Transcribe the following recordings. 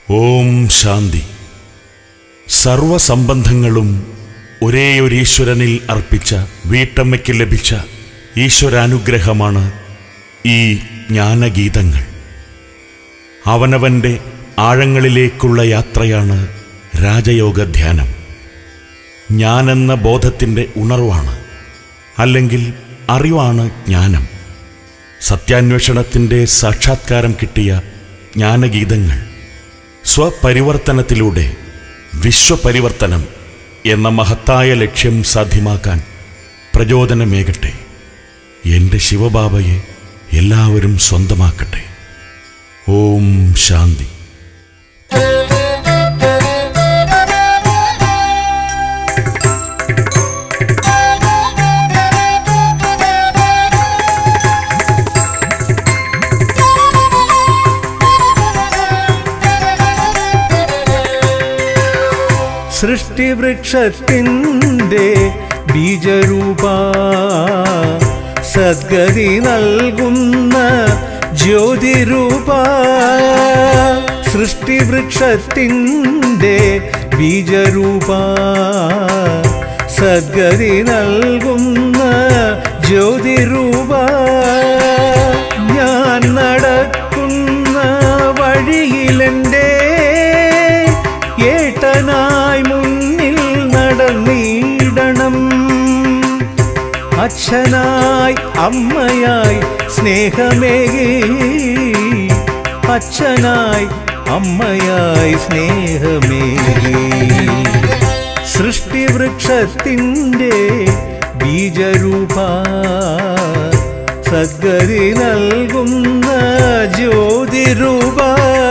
ഓം ശാന്തി സർവസംബന്ധങ്ങളും ഒരേ ഒരു ഈശ്വരനിൽ അർപ്പിച്ച വീട്ടമ്മയ്ക്ക് ലഭിച്ച ഈശ്വരാനുഗ്രഹമാണ് ഈ ജ്ഞാനഗീതങ്ങൾ അവനവൻ്റെ ആഴങ്ങളിലേക്കുള്ള യാത്രയാണ് രാജയോഗ ധ്യാനം ഞാനെന്ന ബോധത്തിൻ്റെ ഉണർവാണ് അല്ലെങ്കിൽ അറിവാണ് ജ്ഞാനം സത്യാന്വേഷണത്തിൻ്റെ സാക്ഷാത്കാരം കിട്ടിയ ജ്ഞാനഗീതങ്ങൾ സ്വപരിവർത്തനത്തിലൂടെ വിശ്വപരിവർത്തനം എന്ന മഹത്തായ ലക്ഷ്യം സാധ്യമാക്കാൻ പ്രചോദനമേകട്ടെ എൻ്റെ ശിവബാബയെ എല്ലാവരും സ്വന്തമാക്കട്ടെ ഓം ശാന്തി സൃഷ്ടിവൃക്ഷത്തിൻ്റെ ബീജരൂപ സദ്ഗതി നൽകുന്ന ജ്യോതിരൂപ സൃഷ്ടിവൃക്ഷത്തിൻ്റെ ബീജരൂപ സദ്ഗതി നൽകുന്ന ജ്യോതിരൂപ ഞാൻ നടക്കുന്ന വഴിയിലെൻ്റെ ഏട്ടനായി മുന്നിൽ നടന്നിടണം അച്ഛനായി അമ്മയായി സ്നേഹമേകി അച്ഛനായി അമ്മയായി സ്നേഹമേകി സൃഷ്ടിവൃക്ഷത്തിൻ്റെ ബീജരൂപ സദ്ഗതി നൽകുന്ന ജ്യോതിരൂപ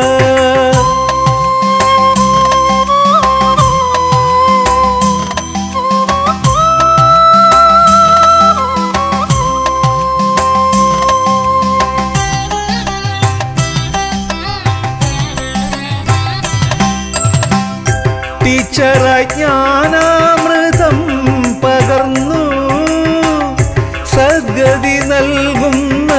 ടീച്ചറായി ജ്ഞാനാമൃതം പകർന്നു സദ്ഗതി നൽകുന്ന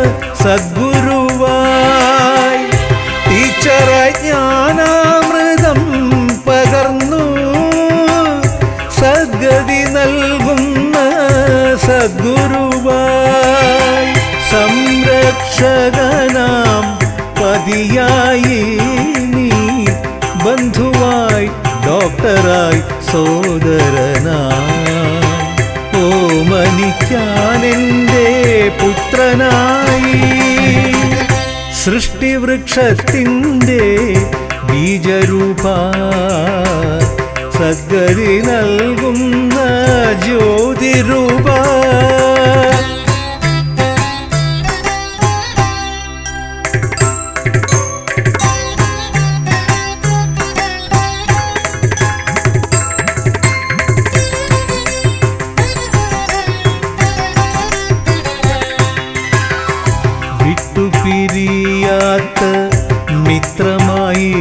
സദ്ഗുരുവായി ടീച്ചറായി ജ്ഞാനാമൃതം പകർന്നു സദ്ഗതി നൽകുന്ന സദ്ഗുരുവായി സംരക്ഷകനാം പതിയായി നീ ബന്ധുവായി ഡോക്ടറായി സോദരനായി ഓമനിക്കാനെൻ്റെ പുത്രനായി സൃഷ്ടിവൃക്ഷത്തിൻ്റെ ബീജരൂപ സദ്ഗതി നൽകുന്ന ജ്യോതിരൂപ വിട്ടുപിരിയാത്ത മിത്രമായി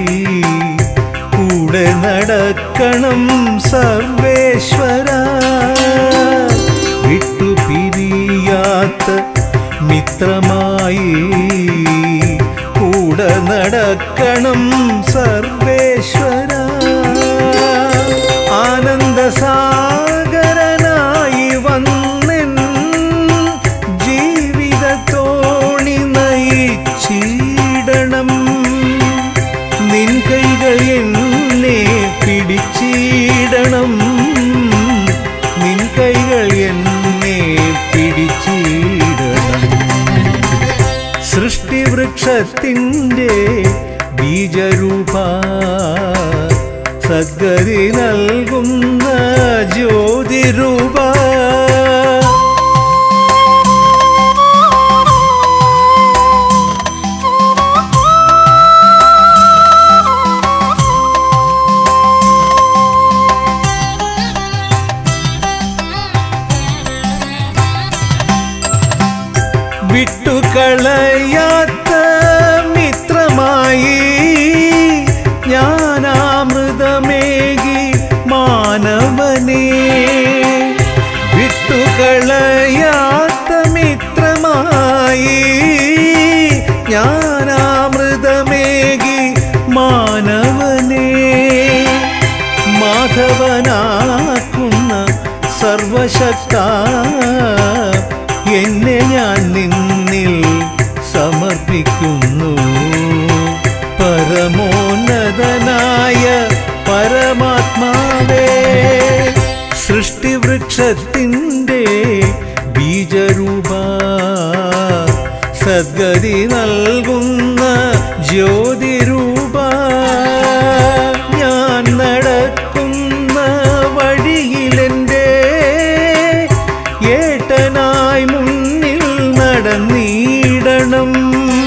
കൂടെ നടക്കണം സർവേശ്വര വിട്ടുപിരിയാത്ത മിത്രമായി കൂടെ നടക്കണം സർവേശ്വര ആനന്ദസാഗരനായി വന്നെൻ ജീവിതത്തോണി നയിച്ചിടണം നിൻ കൈകൾ എന്നെ പിടിച്ചിടണം നിൻ കൈകൾ എന്നെ പിടിച്ചിടണം സൃഷ്ടിവൃക്ഷത്തിൻ്റെ ബീജരൂപ സദ്ഗതി നൽകുന്ന ജ്യോതിരൂപ വിട്ടുകളയാത്ത മിത്രമായി ജ്ഞാനാമൃതമേകി മാനവനെ വിട്ടുകളയാത്ത മിത്രമായി ജ്ഞാനാമൃതമേകി മാ സർവശക്ത എന്നെ ഞാൻ നിന്നിൽ സമർപ്പിക്കുന്നു പരമോന്നതനായ പരമാത്മാവേ സൃഷ്ടിവൃക്ഷത്തിൻ്റെ ബീജരൂപ സദ്ഗതി നൽകുന്ന ജ്യോതിരൂപ ഞാൻ നടക്കുന്ന വഴിയിലെൻ്റെ ഏട്ടനായി മുന്നിൽ നടന്നിടണം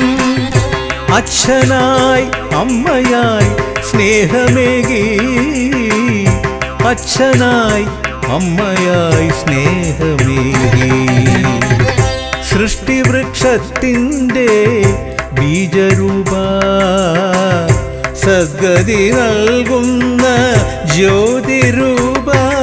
അച്ഛനായി അമ്മയായി സ്നേഹമേകി അച്ഛനായി അമ്മയായി സ്നേഹമേകി സൃഷ്ടിവൃക്ഷത്തിൻ്റെ ബീജരൂപ സദ്ഗതി നൽകുന്ന ജ്യോതിരൂപ